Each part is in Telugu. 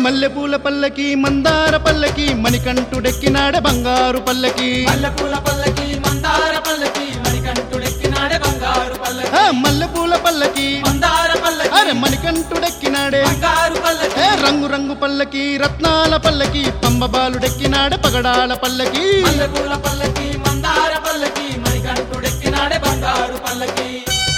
మల్లెపూల పల్లకి మందార పల్లకి మణికంఠుడెక్కినాడే బంగారు పల్లకి మల్లెపూల పల్లకి మందార పల్లకి మణికంఠుడెక్కినాడే బంగారు పల్లకి ఆ, మల్లెపూల పల్లకి మందార పల్లకి అరే మణికంఠుడెక్కినాడే బంగారు పల్లకి ఏ రంగు రంగు పల్లకి రత్నాల పల్లకి పంబబాలుడెక్కినాడే పగడాల పల్లకి మల్లెపూల పల్లకి మందార పల్లకి మణికంఠుడెక్కినాడే బంగారు పల్లకి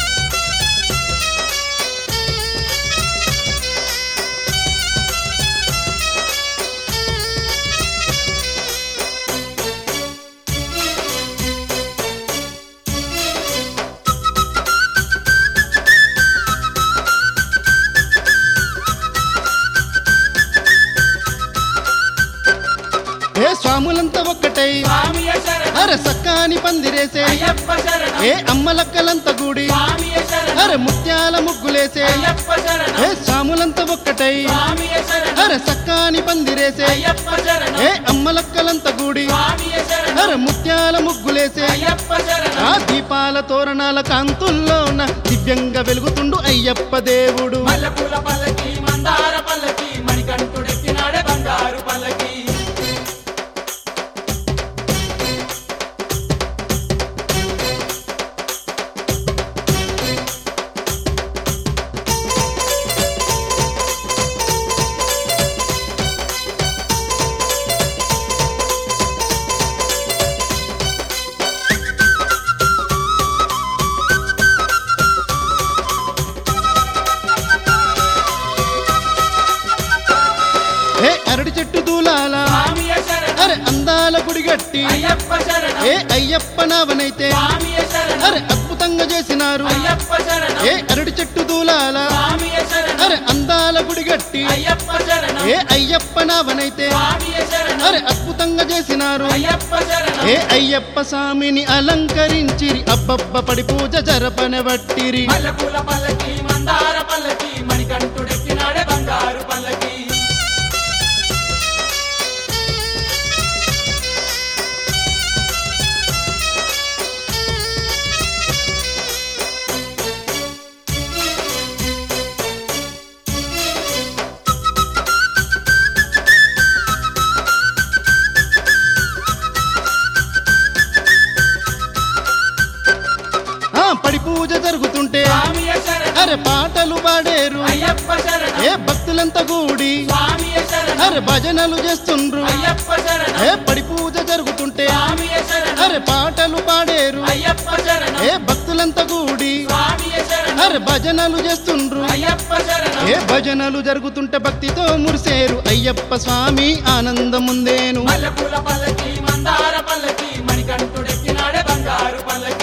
ఏ స్వాములంతా ఒక్కటై స్వామియ శరణం అరే సక్కాని పందిరేసే అయ్యప్ప శరణం ఏ అమ్మలక్కలంతా గూడి స్వామియ శరణం అరే ముత్యాల ముగ్గులేసే అయ్యప్ప శరణం ఏ స్వాములంతా ఒక్కటై స్వామియ శరణం అరే సక్కాని పందిరేసే అయ్యప్ప శరణం ఏ అమ్మలక్కలంతా గూడి స్వామియ శరణం అరే ముత్యాల ముగ్గులేసే అయ్యప్ప శరణం ఆ దీపాల తోరణాల కాంతుల్లోన దివ్యంగా వెలుగుతుండు అయ్యప్ప దేవుడు మల్లెపూల పల్లకి మందార పల్లకి మణికంఠుడెక్కినాడే బంగారు పల్లకి ఏ అరటి చెట్టు దూలాల స్వామియ శరణం అరే అందాల గుడిగట్టి అయ్యప్ప శరణం ఏ అయ్యప్ప నావనైతే స్వామియ శరణం అరే అద్భుతంగా చేసినారు అయ్యప్ప శరణం ఏ అరటి చెట్టు దూలాల స్వామియ శరణం అరే అందాల గుడిగట్టి అయ్యప్ప శరణం ఏ అయ్యప్ప నావనైతే స్వామియ శరణం అరే అద్భుతంగా చేసినారు అయ్యప్ప శరణం ఏ అయ్యప్ప స్వామిని అలంకరించిరి అబ్బబ్బ పడి పూజ జరపనవట్టిరి మల్లెపూల పల్లకి మందార పల్లకి మణికంఠుడెక్కినాడే బంగారు పల్లకి ఆ పడి పూజ జరుగుతుంటే స్వామియ శరణం అరే పాటలు పాడేరు అయ్యప్ప శరణం ఏ భక్తులంతా కూడి స్వామియ శరణం అరే భజనలు చేస్తుండ్రు అయ్యప్ప శరణం ఏ పడి పూజ జరుగుతుంటే స్వామియ శరణం అరే పాటలు పాడేరు అయ్యప్ప శరణం ఏ భక్తులంతా కూడి స్వామియ శరణం అరే భజనలు చేస్తుండ్రు అయ్యప్ప శరణం ఏ భజనలు జరుగుతుంటే భక్తితో మురిసేరు అయ్యప్ప స్వామి ఆనందముందేను మల్లెపూల పల్లకి మందార పల్లకి మణికంఠుడెక్కినాడే బంగారు పల్లకి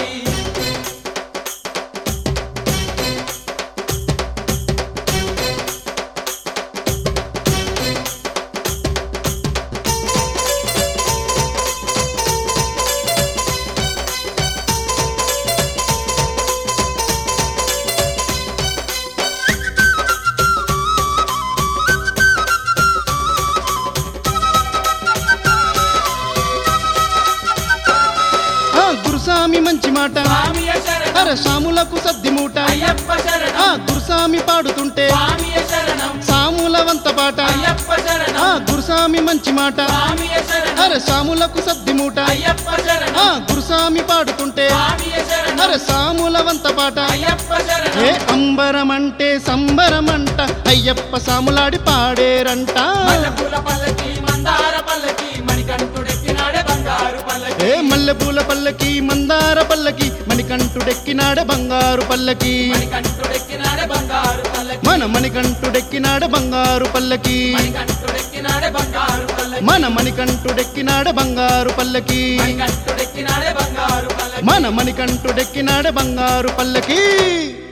ఆ గురుస్వామి మంచి మాట స్వామియ శరణం అరే సాములకు సద్ది మూట అయ్యప్ప శరణం ఆ గురుస్వామి పాడుతుంటే స్వామియ శరణం సాముల వంత పాట అయ్యప్ప శరణం ఆ గురుస్వామి మంచి మాట స్వామియ శరణం అరే సాములకు సద్ది మూట అయ్యప్ప శరణం ఆ గురుస్వామి పాడుతుంటే స్వామియ శరణం అరే సాముల వంత పాట అయ్యప్ప శరణం ఏ అంబరమంటే సంబరమంట అయ్యప్ప సాములాడి పాడేరంట మల్లెపూల పల్లకి మందార పల్లకి మణికంఠుడెక్కినాడే బంగారు పల్లకి ఏ మల్లెపూల పల్లకి మందార పల్లకి మణికంఠుడెక్కినాడ బంగారు పల్లకి మణికంఠుడెక్కినాడే బంగారు పల్లకి మన మణికంఠుడెక్కినాడ బంగారు పల్లకి మణికంఠుడెక్కినాడే బంగారు పల్లకి మన మణికంఠుడెక్కినాడ బంగారు పల్లకి మణికంఠుడెక్కినాడే బంగారు పల్లకి మన మణికంఠుడెక్కినాడ బంగారు పల్లకి